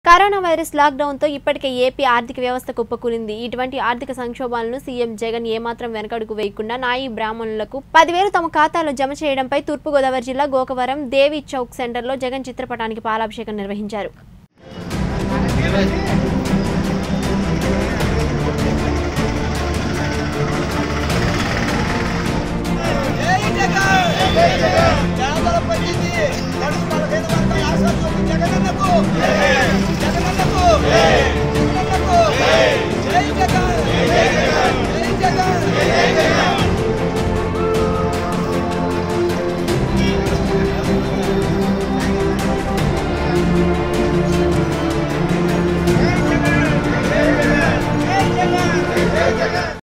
corona virus లాక్డౌన్తో ఇప్పటికే AP ఆర్థిక వ్యవస్థ కుప్పకూలింది ఇటువంటి ఆర్థిక సంక్షోభాలను సీఎం జగన్ ఏమాత్రం వెనకడుగు వేయకుండా నాయి బ్రాహ్మణులకు పదివేలు తమ ఖాతాలో జమ చేయడంపై తూర్పుగోదావరి జిల్లా గోకవరం దేవి చౌక్ సెంటర్లో జగన్ చిత్రపటానికి పాలాభిషేకం నిర్వహించారు జై జగన్